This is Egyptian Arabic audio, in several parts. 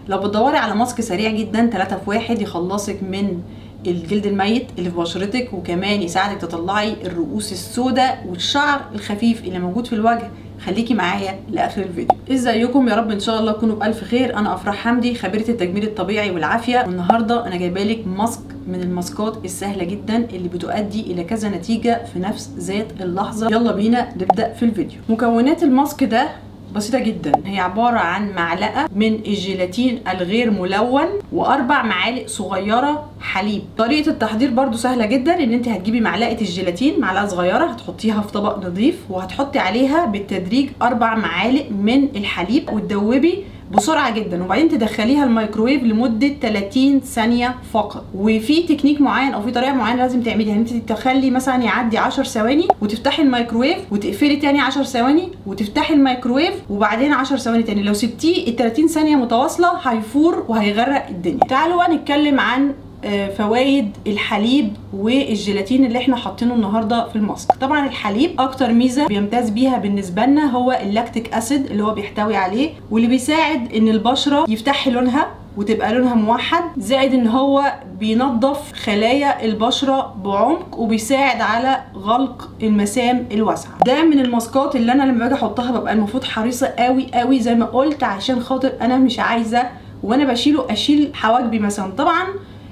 لو بتدوري على ماسك سريع جدا 3 في 1 يخلصك من الجلد الميت اللي في بشرتك وكمان يساعدك تطلعي الرؤوس السوداء والشعر الخفيف اللي موجود في الوجه خليكي معايا لاخر الفيديو ازيكم يا رب ان شاء الله تكونوا بالف خير انا افراح حمدي خبيره التجميل الطبيعي والعافيه والنهارده انا جايبه لك ماسك من الماسكات السهله جدا اللي بتؤدي الى كذا نتيجه في نفس ذات اللحظه يلا بينا نبدا في الفيديو مكونات الماسك ده بسيطة جدا هي عبارة عن معلقة من الجيلاتين الغير ملون وأربع معالق صغيرة حليب طريقة التحضير برضو سهلة جدا ان انت هتجيبي معلقة الجيلاتين معلقة صغيرة هتحطيها في طبق نظيف وهتحطي عليها بالتدريج أربع معالق من الحليب وتدوبي بسرعه جدا وبعدين تدخليها الميكروويف لمده 30 ثانيه فقط وفي تكنيك معين او في طريقه معينه لازم تعمليها ان انت تخلي مثلا يعدي 10 ثواني وتفتحي الميكروويف وتقفلي تاني 10 ثواني وتفتحي الميكروويف وبعدين 10 ثواني تاني لو سبتيه ال 30 ثانيه متواصله هيفور وهيغرق الدنيا تعالوا بقى نتكلم عن فوائد الحليب والجيلاتين اللي احنا حاطينه النهارده في الماسك طبعا الحليب اكتر ميزه بيمتاز بيها بالنسبه لنا هو اللاكتيك اسيد اللي هو بيحتوي عليه واللي بيساعد ان البشره يفتح لونها وتبقى لونها موحد زائد ان هو بينظف خلايا البشره بعمق وبيساعد على غلق المسام الواسعه ده من الماسكات اللي انا لما باجي احطها ببقى المفروض حريصه قوي قوي زي ما قلت عشان خاطر انا مش عايزه وانا بشيله اشيل حواجبي مثلا طبعا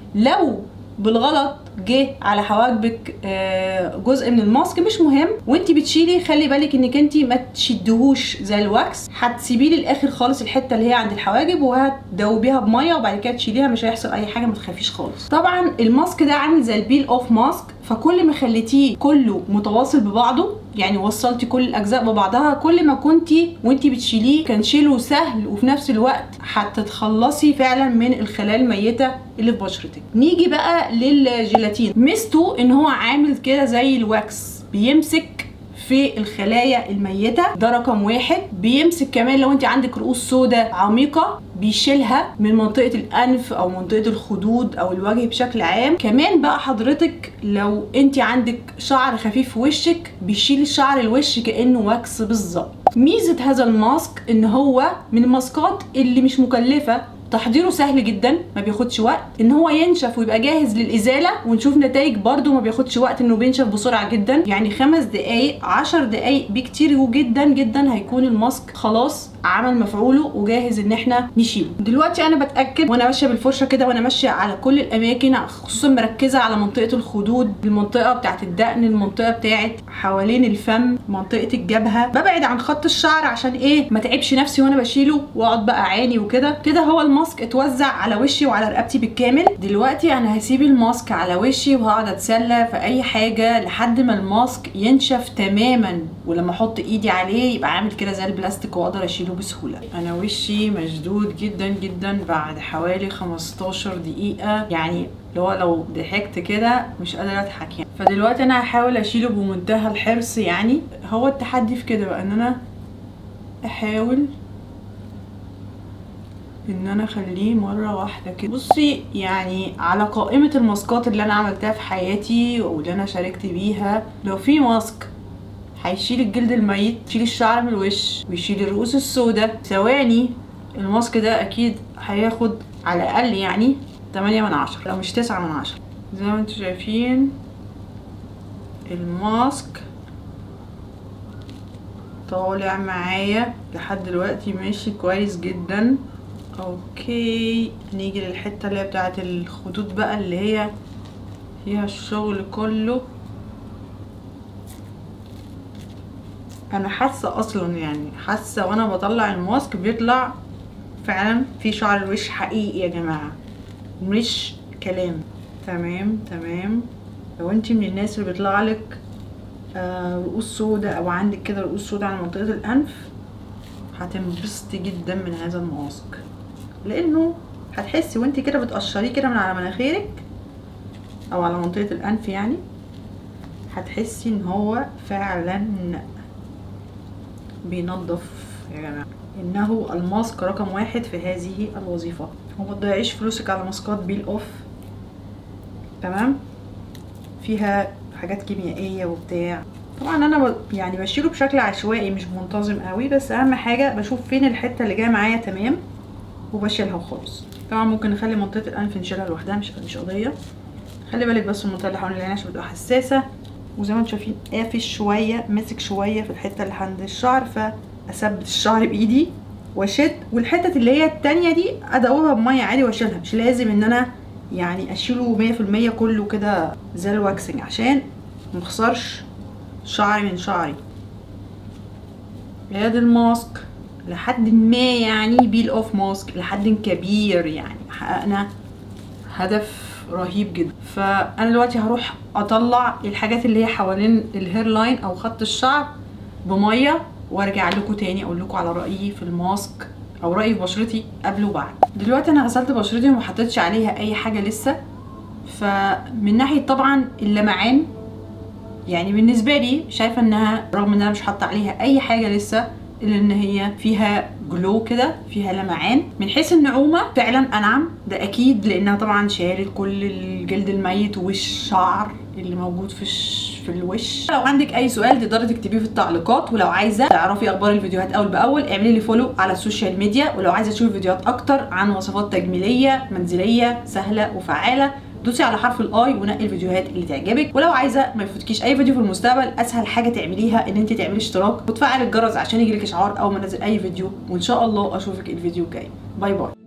لو بالغلط جه على حواجبك جزء من الماسك مش مهم وانت بتشيلي خلي بالك انك انت ما تشدهوش زي الواكس هتسيبيه للاخر خالص الحته اللي هي عند الحواجب وهتدوبيها بميه وبعد كده تشيليها مش هيحصل اي حاجه ما تخافيش خالص طبعا الماسك ده عامل زي البيل اوف ماسك فكل ما خليتيه كله متواصل ببعضه يعني وصلتي كل الاجزاء ببعضها كل ما كنتي وانتي بتشيليه كان شيله سهل وفي نفس الوقت هتتخلصي فعلا من الخلايا الميته اللي في بشرتك نيجي بقى للجيلاتين ميزته ان هو عامل كده زي الواكس بيمسك في الخلايا الميته ده رقم واحد بيمسك كمان لو انت عندك رؤوس سوداء عميقه بيشيلها من منطقه الانف او منطقه الخدود او الوجه بشكل عام كمان بقى حضرتك لو انت عندك شعر خفيف في وشك بيشيل شعر الوش كانه واكس بالظبط ميزه هذا الماسك ان هو من الماسكات اللي مش مكلفه تحضيره سهل جدا ما بياخدش وقت ان هو ينشف ويبقى جاهز للازاله ونشوف نتائج برده ما بياخدش وقت انه بينشف بسرعه جدا يعني خمس دقايق عشر دقايق بكتير جدا جدا هيكون الماسك خلاص عمل مفعوله وجاهز ان احنا نشيله دلوقتي انا بتاكد وانا ماشيه بالفرشه كده وانا ماشيه على كل الاماكن خصوصا مركزه على منطقه الخدود المنطقه بتاعه الدقن المنطقه بتاعه حوالين الفم منطقه الجبهه ببعد عن خط الشعر عشان ايه ما تعبش نفسي وانا بشيله واقعد بقى اعاني وكده كده هو الماسك اتوزع على وشي وعلى رقبتي بالكامل دلوقتي انا هسيب الماسك على وشي وهقعد اتسلى في اي حاجه لحد ما الماسك ينشف تماما ولما احط ايدي عليه يبقى عامل كده زي البلاستيك واقدر اشيله بسهوله انا وشي مشدود جدا جدا بعد حوالي 15 دقيقه يعني اللي هو لو ضحكت كده مش قادره اضحك يعني فدلوقتي انا هحاول اشيله بمنتهى الحرص يعني هو التحدي في كده بقى ان انا احاول ان انا اخليه مره واحده كده بصي يعني على قائمه الماسكات اللي انا عملتها في حياتي واللي انا شاركت بيها لو في ماسك هيشيل الجلد الميت يشيل الشعر من الوش ويشيل الرؤوس السوداء ثواني الماسك ده اكيد هياخد على الاقل يعني 8 من عشرة لو مش 9 من عشرة زي ما انتم شايفين الماسك طالع معايا لحد دلوقتي ماشي كويس جدا اوكي نيجي للحته اللي هي بتاعه الخدود بقى اللي هي فيها الشغل كله انا حاسه اصلا يعني حاسه وانا بطلع الماسك بيطلع فعلا في شعر الوش حقيقي يا جماعه مش كلام تمام تمام لو انت من الناس اللي بيطلع لك آه رؤوس سودا او عندك كده رؤوس سودا على منطقه الانف هتنبسطي جدا من هذا الماسك لانه هتحسي وانت كده بتقشريه كده من على مناخيرك او على منطقه الانف يعني هتحسي ان هو فعلا بينظف يا جماعه انه الماسك رقم واحد في هذه الوظيفه وما تضيعيش فلوسك على ماسكات بيل اوف تمام فيها حاجات كيميائيه وبتاع طبعا انا يعني بشيله بشكل عشوائي مش منتظم قوي بس اهم حاجه بشوف فين الحته اللي جايه معايا تمام وبشيلها وخلاص طبعا ممكن نخلي منطقه الانف نشيلها لوحدها مش مش قضيه خلي بالك بس من المنطقه اللي حوالين العين عشان بتبقى حساسه وزي ما انتم شايفين قافش شويه ماسك شويه في الحته اللي عند الشعر فاثبت الشعر بايدي واشد والحتت اللي هي التانية دي ادوبها بميه عادي واشيلها مش لازم ان انا يعني اشيله 100% كله كده زي الواكسنج عشان مخسرش شعري من شعري هاد الماسك لحد ما يعني بيل اوف ماسك لحد كبير يعني حققنا هدف رهيب جدا فانا دلوقتي هروح اطلع الحاجات اللي هي حوالين الهير لاين او خط الشعر بميه وارجع لكم تاني اقول لكم على رايي في الماسك او رايي في بشرتي قبل وبعد دلوقتي انا غسلت بشرتي وما حطيتش عليها اي حاجه لسه فمن ناحيه طبعا اللمعان يعني بالنسبه لي شايفه انها رغم ان انا مش حاطه عليها اي حاجه لسه الا ان هي فيها جلو كده فيها لمعان من حيث النعومه فعلا انعم ده اكيد لانها طبعا شالت كل الجلد الميت والشعر اللي موجود في الش... في الوش لو عندك اي سؤال تقدري تكتبيه في التعليقات ولو عايزه تعرفي اخبار الفيديوهات اول باول اعملي لي فولو على السوشيال ميديا ولو عايزه تشوفي فيديوهات اكتر عن وصفات تجميليه منزليه سهله وفعاله دوسي على حرف الاي ونقي الفيديوهات اللي تعجبك ولو عايزه ما يفوتكيش اي فيديو في المستقبل اسهل حاجه تعمليها ان انت تعملي اشتراك وتفعلي الجرس عشان يجيلك اشعار اول ما انزل اي فيديو وان شاء الله اشوفك الفيديو الجاي باي باي